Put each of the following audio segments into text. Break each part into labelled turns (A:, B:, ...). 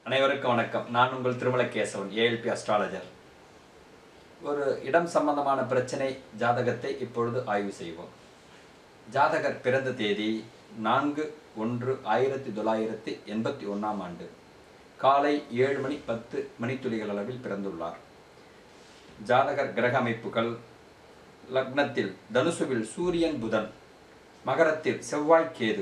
A: அனைவருக்கும் வணக்கம் நான் உங்கள் திருமலகேசவன் ஏஎல்பி அஸ்ட்ராலஜர் ஒரு இடம் சம்பந்தமான பிரச்சனை ஜாதகத்தை இப்பொழுது ஆய்வு செய்வோம் ஜாதகர் பிறந்த தேதி நான்கு ஒன்று ஆயிரத்தி தொள்ளாயிரத்தி எண்பத்தி ஒன்றாம் ஆண்டு காலை ஏழு மணி பத்து மணித்துளிகள் அளவில் பிறந்துள்ளார் ஜாதகர் கிரக அமைப்புகள் லக்னத்தில் தனுசுவில் சூரியன் புதன் மகரத்தில் செவ்வாய் கேது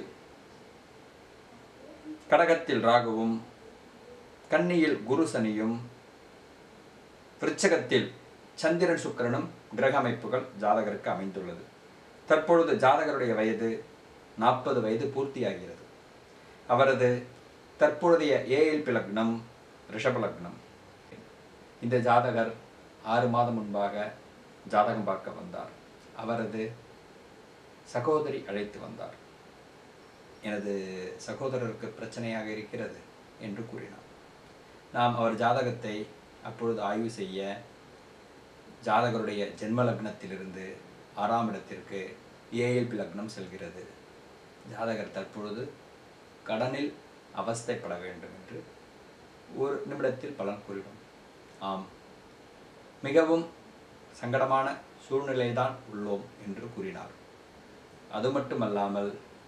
A: கடகத்தில் ராகுவும் கன்னியில் குரு சனியும் விருச்சகத்தில் சந்திரன் சுக்கிரனும் கிரக அமைப்புகள் ஜாதகருக்கு அமைந்துள்ளது தற்பொழுது ஜாதகருடைய வயது நாற்பது வயது பூர்த்தியாகிறது அவரது தற்பொழுதைய ஏஎல்பி லக்னம் ரிஷப லக்னம் இந்த ஜாதகர் ஆறு மாதம் முன்பாக ஜாதகம் பார்க்க வந்தார் அவரது சகோதரி அழைத்து வந்தார் எனது சகோதரருக்கு பிரச்சனையாக இருக்கிறது என்று கூறினார் நாம் அவர் ஜாதகத்தை அப்பொழுது ஆய்வு செய்ய ஜாதகருடைய ஜென்ம லக்னத்திலிருந்து ஆறாம் இடத்திற்கு ஏஎல்பி லக்னம் செல்கிறது ஜாதகர் தற்பொழுது கடனில் அவஸ்தைப்பட வேண்டும் என்று ஒரு நிமிடத்தில் பலன் கூறினோம் ஆம் மிகவும் சங்கடமான சூழ்நிலைதான் உள்ளோம் என்று கூறினார் அது மட்டுமல்லாமல்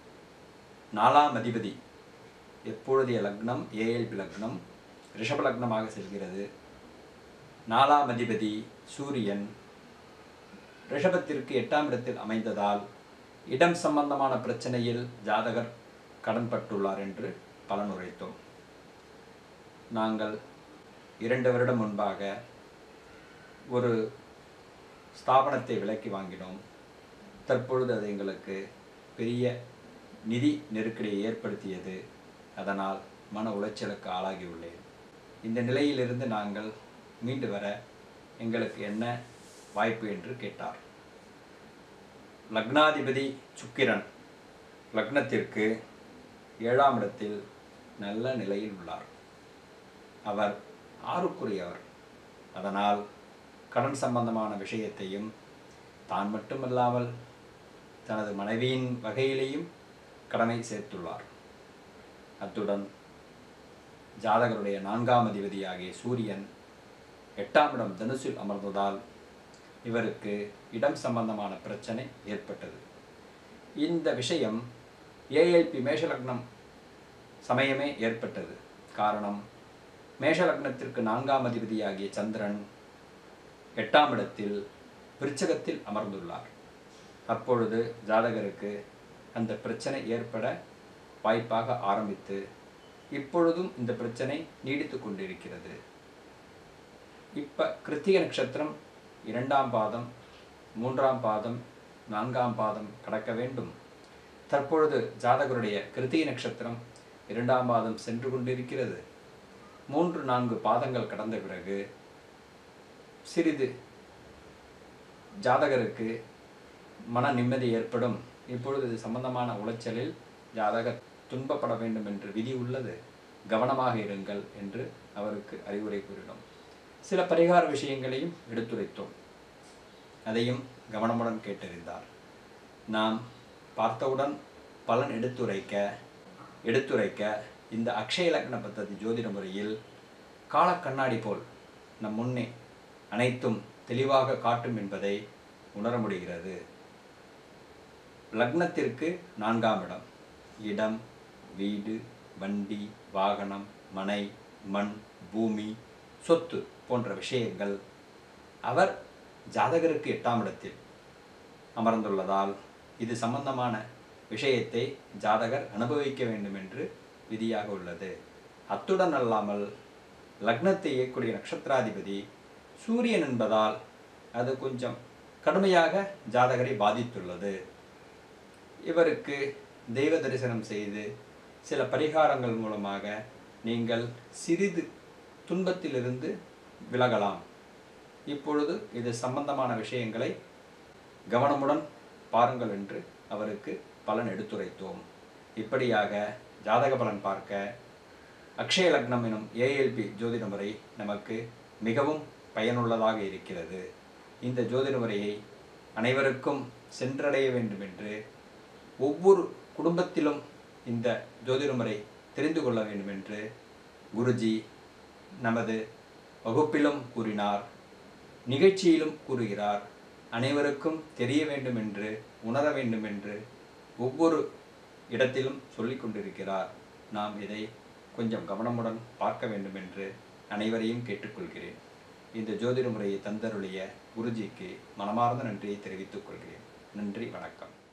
A: நாலாம் அதிபதி எப்பொழுதைய லக்னம் ஏஎல்பி லக்னம் ரிஷப லக்னமாக செல்கிறது நாலாம் அதிபதி சூரியன் ரிஷபத்திற்கு எட்டாம் இடத்தில் அமைந்ததால் இடம் சம்பந்தமான பிரச்சனையில் ஜாதகர் கடன்பட்டுள்ளார் என்று பலன் உரைத்தோம் நாங்கள் இரண்டு வருடம் முன்பாக ஒரு ஸ்தாபனத்தை விலைக்கு வாங்கினோம் தற்பொழுது அது எங்களுக்கு பெரிய நிதி நெருக்கடியை ஏற்படுத்தியது அதனால் மன உளைச்சலுக்கு ஆளாகியுள்ளேன் இந்த நிலையிலிருந்து நாங்கள் மீண்டு வர எங்களுக்கு என்ன வாய்ப்பு என்று கேட்டார் லக்னாதிபதி சுக்கிரன் லக்னத்திற்கு ஏழாம் இடத்தில் நல்ல நிலையில் உள்ளார் அவர் ஆறுக்குரியவர் அதனால் கடன் சம்பந்தமான விஷயத்தையும் தான் மட்டுமல்லாமல் தனது மனைவியின் வகையிலேயும் கடனை சேர்த்துள்ளார் அத்துடன் ஜாதகருடைய நான்காம் அதிபதியாகிய சூரியன் எட்டாம் இடம் தனுசில் அமர்ந்ததால் இவருக்கு இடம் சம்பந்தமான பிரச்சனை ஏற்பட்டது இந்த விஷயம் ஏஎல்பி மேஷலக்னம் சமயமே ஏற்பட்டது காரணம் மேஷலக்னத்திற்கு நான்காம் அதிபதியாகிய சந்திரன் எட்டாம் இடத்தில் விருச்சகத்தில் அமர்ந்துள்ளார் அப்பொழுது ஜாதகருக்கு அந்த பிரச்சனை ஏற்பட வாய்ப்பாக ஆரம்பித்து இப்பொழுதும் இந்த பிரச்சனை நீடித்து கொண்டிருக்கிறது இப்போ கிருத்திக நட்சத்திரம் இரண்டாம் பாதம் மூன்றாம் பாதம் நான்காம் பாதம் கடக்க வேண்டும் தற்பொழுது ஜாதகருடைய கிருத்திக நட்சத்திரம் இரண்டாம் பாதம் சென்று கொண்டிருக்கிறது மூன்று நான்கு பாதங்கள் கடந்த பிறகு சிறிது ஜாதகருக்கு மன நிம்மதி ஏற்படும் இப்பொழுது இது சம்பந்தமான உளைச்சலில் ஜாதகர் துன்பப்பட வேண்டும் என்று விதி உள்ளது கவனமாக இருங்கள் என்று அவருக்கு அறிவுரை கூறினோம் சில பரிகார விஷயங்களையும் எடுத்துரைத்தோம் அதையும் கவனமுடன் கேட்டறிந்தார் நாம் பார்த்தவுடன் பலன் எடுத்துரைக்க எடுத்துரைக்க இந்த அக்ஷய லக்ன பத்ததி ஜோதிட முறையில் கால கண்ணாடி போல் நம் முன்னே அனைத்தும் தெளிவாக காட்டும் என்பதை உணர முடிகிறது லக்னத்திற்கு நான்காம் இடம் இடம் வீடு வண்டி வாகனம் மனை மண் பூமி சொத்து போன்ற விஷயங்கள் அவர் ஜாதகருக்கு எட்டாம் இடத்தில் அமர்ந்துள்ளதால் இது சம்பந்தமான விஷயத்தை ஜாதகர் அனுபவிக்க வேண்டும் என்று விதியாக உள்ளது அத்துடன் அல்லாமல் லக்னத்தை இயக்கூடிய நட்சத்திராதிபதி சூரியன் என்பதால் அது கொஞ்சம் கடுமையாக ஜாதகரை பாதித்துள்ளது இவருக்கு தெய்வ தரிசனம் செய்து சில பரிகாரங்கள் மூலமாக நீங்கள் சிறிது துன்பத்திலிருந்து விலகலாம் இப்பொழுது இது சம்பந்தமான விஷயங்களை கவனமுடன் பாருங்கள் என்று அவருக்கு பலன் எடுத்துரைத்தோம் இப்படியாக ஜாதக பலன் பார்க்க அக்ஷய லக்னம் எனும் ஏஎல்பி ஜோதிட முறை நமக்கு மிகவும் பயனுள்ளதாக இருக்கிறது இந்த ஜோதிட முறையை அனைவருக்கும் சென்றடைய வேண்டும் என்று ஒவ்வொரு குடும்பத்திலும் இந்த ஜோதிட முறை தெரிந்து கொள்ள வேண்டும் என்று குருஜி நமது வகுப்பிலும் கூறினார் நிகழ்ச்சியிலும் கூறுகிறார் அனைவருக்கும் தெரிய வேண்டும் என்று உணர வேண்டும் என்று ஒவ்வொரு இடத்திலும் சொல்லிக் கொண்டிருக்கிறார் நாம் இதை கொஞ்சம் கவனமுடன் பார்க்க வேண்டும் என்று அனைவரையும் கேட்டுக்கொள்கிறேன் இந்த ஜோதிட முறையை தந்தருளிய குருஜிக்கு மனமார்ந்த நன்றியை தெரிவித்துக் கொள்கிறேன் நன்றி வணக்கம்